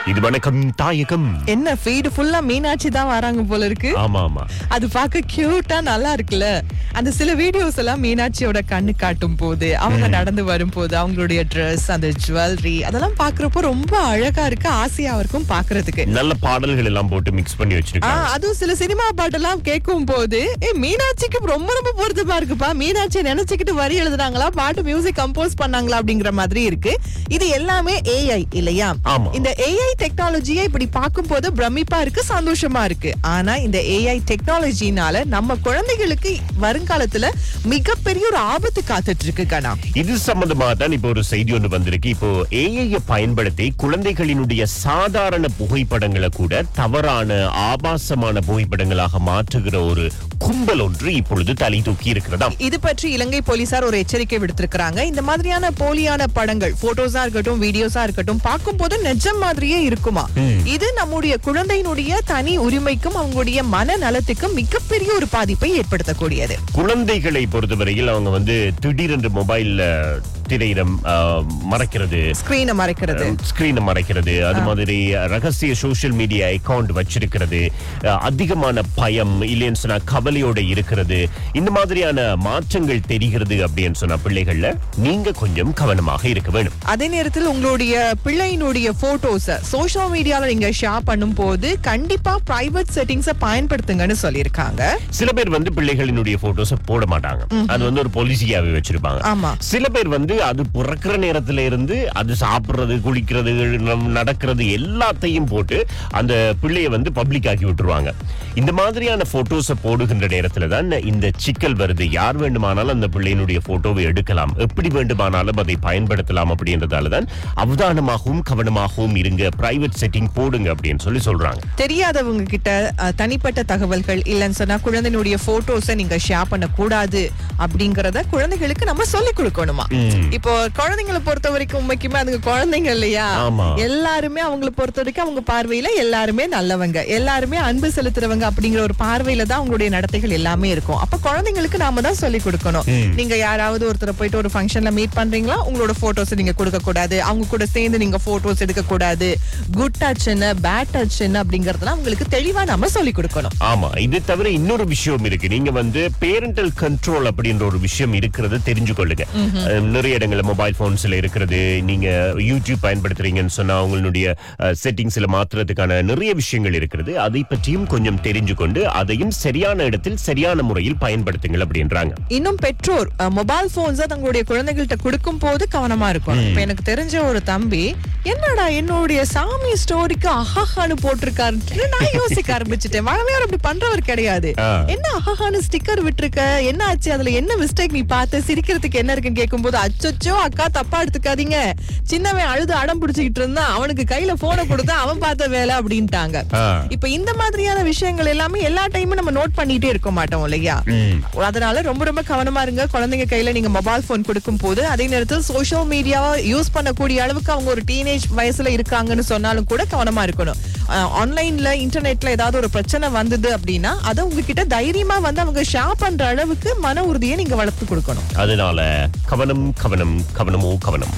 இது வணக்கம் தாயகம் என்ன ஃபீடு ஃபுல்லா மீனாட்சி தான் வராங்க போல இருக்கு ஆமா ஆமா அது பார்க்க கியூட்டா நல்லா இருக்குல்ல அந்த சில வீடியோஸ் எல்லாம் மீனாட்சியோட கண்ணு காட்டும் போது அவங்க நடந்து வரும்போது அவங்களுடைய Dress அந்த ஜுவல்லரி அதெல்லாம் பாக்குறப்போ ரொம்ப அழகா இருக்கு ஆசையா இருக்கும் பாக்குறதுக்கு நல்ல பாடல்கள் எல்லாம் போட்டு மிக்ஸ் பண்ணி ஆ, வச்சிருக்காங்க அதுவும் சில சினிமா பாட்டெல்லாம் கேட்கும் போது ஏ மீனாட்சிக்கு ரொம்ப ரொம்ப பொருத்தமா இருக்குப்பா மீனாட்சி நினைச்சுக்கிட்டு வரி எழுதுனாங்களா பாட்டு மியூசிக் கம்போஸ் பண்ணாங்களா அப்படிங்கிற மாதிரி இருக்கு இது எல்லாமே ஏஐ இல்லையா ஆமா. இந்த ஏஐ டெக்னாலஜியை இப்படி பார்க்கும் போது பிரமிப்பா இருக்கு சந்தோஷமா இருக்கு ஆனா இந்த ஏஐ டெக்னாலஜினால நம்ம குழந்தைகளுக்கு வருங்காலத்துல மிகப்பெரிய ஒரு ஆபத்து காத்துட்டு இருக்கு கனா இது சம்பந்தமா தான் இப்போ ஒரு செய்தி ஒன்று வந்திருக்கு இப்போ ஏஐ பயன்படுத்தி குழந்தைகளினுடைய சாதாரண புகைப்படங்களை கூட தவறான ஆபாசமான புகைப்படங்களாக மாற்றுகிற ஒரு கும்பல் ஒன்று இப்பொழுது தலை தூக்கி இருக்கிறதாம் இது பற்றி இலங்கை போலீசார் ஒரு எச்சரிக்கை விடுத்திருக்கிறாங்க இந்த மாதிரியான போலியான படங்கள் போட்டோஸா இருக்கட்டும் வீடியோஸா இருக்கட்டும் பார்க்கும் போது நிஜம் மாதிரியே இருக்குமா இது நம்முடைய குழந்தையினுடைய தனி உரிமைக்கும் அவங்களுடைய மன நலத்துக்கும் மிகப்பெரிய ஒரு பாதிப்பை ஏற்படுத்தக்கூடியது குழந்தைகளை பொறுத்தவரையில் அவங்க வந்து திடீரென்று மொபைல்ல திரையிடம் மறைக்கிறது ஸ்கிரீனை மறைக்கிறது ஸ்கிரீனை மறைக்கிறது அது மாதிரி ரகசிய சோஷியல் மீடியா அக்கவுண்ட் வச்சிருக்கிறது அஹ், அதிகமான பயம் இல்லைன்னு சொன்னா கவலையோட இருக்கிறது இந்த மாதிரியான மாற்றங்கள் தெரிகிறது அப்படின்னு சொன்னா பிள்ளைகள்ல நீங்க கொஞ்சம் கவனமாக இருக்க வேணும் அதே நேரத்தில் உங்களுடைய பிள்ளையினுடைய போட்டோஸ் சோஷியல் மீடியால நீங்க ஷேர் பண்ணும் போது கண்டிப்பா பிரைவேட் செட்டிங்ஸ பயன்படுத்துங்கன்னு சொல்லியிருக்காங்க சில பேர் வந்து பிள்ளைகளினுடைய போட்டோஸ போட மாட்டாங்க அது வந்து ஒரு பாலிசியாவே வச்சிருப்பாங்க ஆமா. சில பேர் வந்து அது பிறக்கிற நேரத்துல இருந்து அது சாப்பிடுறது குளிக்கிறது நம்- நடக்கிறது எல்லாத்தையும் போட்டு அந்த பிள்ளைய வந்து பப்ளிக் ஆக்கி விட்டுருவாங்க இந்த மாதிரியான போட்டோஸ போடுகின்ற நேரத்துல தான் இந்த சிக்கல் வருது யார் வேண்டுமானாலும் அந்த பிள்ளையினுடைய போட்டோவை எடுக்கலாம் எப்படி வேண்டுமானாலும் அதை பயன்படுத்தலாம் அப்படின்றதால தான் அவதானமாகவும் கவனமாகவும் இருங்க பிரைவேட் செட்டிங் போடுங்க அப்படின்னு சொல்லி சொல்றாங்க தெரியாதவங்க கிட்ட அஹ், தனிப்பட்ட தகவல்கள் இல்லைன்னு சொன்னா குழந்தையினுடைய போட்டோஸ நீங்க ஷேர் பண்ண கூடாது அப்படிங்கறத குழந்தைகளுக்கு நம்ம சொல்லி கொடுக்கணுமா இப்போ குழந்தைங்களை பொறுத்த வரைக்கும் உண்மைக்குமே அதுங்க குழந்தைங்க இல்லையா ஆமா. எல்லாருமே அவங்களை பொறுத்த வரைக்கும் அவங்க பார்வையில எல்லாருமே நல்லவங்க எல்லாருமே அன்பு செலுத்துறவங்க அப்படிங்கிற ஒரு பார்வையில தான் அவங்களுடைய நடத்தைகள் எல்லாமே இருக்கும் அப்ப குழந்தைங்களுக்கு நாம தான் சொல்லி கொடுக்கணும் நீங்க யாராவது ஒருத்தரை போயிட்டு ஒரு ஃபங்க்ஷன்ல மீட் பண்றீங்களா உங்களோட போட்டோஸ் நீங்க கொடுக்க கூடாது அவங்க கூட சேர்ந்து நீங்க போட்டோஸ் எடுக்க கூடாது குட் டச் என்ன பேட் டச் என்ன அப்படிங்கறதெல்லாம் உங்களுக்கு தெளிவா நாம சொல்லி கொடுக்கணும் ஆமா இது தவிர இன்னொரு விஷயம் இருக்கு நீங்க வந்து பேரண்டல் கண்ட்ரோல் அப்படின்ற ஒரு விஷயம் இருக்கிறது தெரிஞ்சுக்கொள்ளுங்க அஹ், நிறைய இடங்கள்ல மொபைல் போன்ஸ்ல இருக்கிறது நீங்க யூடியூப் பயன்படுத்துறீங்கன்னு சொன்னா உங்களுடைய செட்டிங்ஸ்ல மாத்துறதுக்கான நிறைய விஷயங்கள் இருக்கிறது அதை பற்றியும் கொஞ்சம் தெரிஞ்சு கொண்டு அதையும் சரியான இடத்தில் சரியான முறையில் பயன்படுத்துங்கள் அப்படின்றாங்க இன்னும் பெற்றோர் மொபைல் போன்ஸ தங்களுடைய குழந்தைகள்கிட்ட கொடுக்கும் போது கவனமா இருக்கும் இப்ப எனக்கு தெரிஞ்ச ஒரு தம்பி என்னடா என்னுடைய சாமி ஸ்டோரிக்கு அஹான்னு போட்டிருக்காருன்னு நான் யோசிக்க ஆரம்பிச்சுட்டேன் வழமையார் அப்படி பண்றவர் கிடையாது ஆ. என்ன அஹான்னு ஸ்டிக்கர் விட்டுருக்க என்ன ஆச்சு அதுல என்ன மிஸ்டேக் நீ பார்த்த சிரிக்கிறதுக்கு என்ன இருக்குன்னு கேட்கும்போது அச்சச்சோ அக்கா தப்பா எடுத்துக்காதீங்க சின்னவன் அழுது அடம் பிடிச்சிக்கிட்டு இருந்தான் அவனுக்கு கையில போனை கொடுத்தா அவன் பார்த்த வேலை அப்படின்ட்டாங்க ஆ. இப்ப இந்த மாதிரியான விஷயங்கள் எல்லாமே எல்லா டைமும் நம்ம நோட் பண்ணிட்டே இருக்க மாட்டோம் இல்லையா அதனால ரொம்ப ரொம்ப கவனமா இருங்க குழந்தைங்க கையில நீங்க மொபைல் போன் கொடுக்கும் போது அதே நேரத்தில் சோஷியல் மீடியாவை யூஸ் பண்ணக்கூடிய அளவுக்கு அவங்க ஒரு டீனேஜ் வயசுல இருக்காங்கன்னு சொன்னாலும் கூட கவனமா இருக்கணும் ஆன்லைன்ல இன்டர்நெட்ல ஏதாவது ஒரு பிரச்சனை வந்தது அப்படின்னா அதை உங்ககிட்ட தைரியமா வந்து அவங்க ஷேர் பண்ற அளவுக்கு மன உறுதியை நீங்க வளர்த்து கொடுக்கணும் அதனால கவனம் கவனம் கவனமோ கவனம்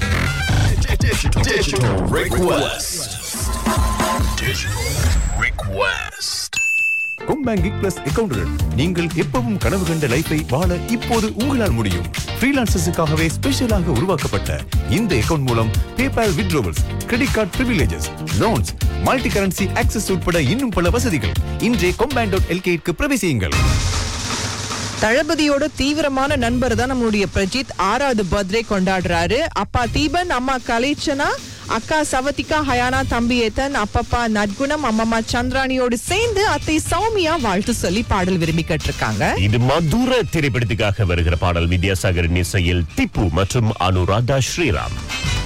Digital request. Digital request. கொம்பேங்கிக் பிளஸ் அக்கவுண்டுடன் நீங்கள் எப்பவும் கனவு கண்ட லைஃபை வாழ இப்போது உங்களால் முடியும் ஃப்ரீலான்சர்ஸுக்காகவே ஸ்பெஷலாக உருவாக்கப்பட்ட இந்த அக்கவுண்ட் மூலம் PayPal withdrawals credit card privileges loans multi currency access உட்பட இன்னும் பல வசதிகள் இன்றே கொம்பேங் டாட் எல்கேக்கு பிரவேசியுங்கள் தளபதியோட தீவிரமான நண்பர் தான் நம்மளுடைய பிரஜித் ஆறாவது பர்த்டே கொண்டாடுறாரு அப்பா தீபன் அம்மா கலேச்சனா அக்கா சவதிகா ஹயானா தம்பி ஏத்தன் அப்பப்பா நற்குணம் அம்மம்மா சந்திராணியோடு சேர்ந்து அத்தை சௌமியா வாழ்த்து சொல்லி பாடல் விரும்பி கேட்டிருக்காங்க இது மதுர திரைப்படத்துக்காக வருகிற பாடல் வித்யாசாகர் இசையில் திப்பு மற்றும் அனுராதா ஸ்ரீராம்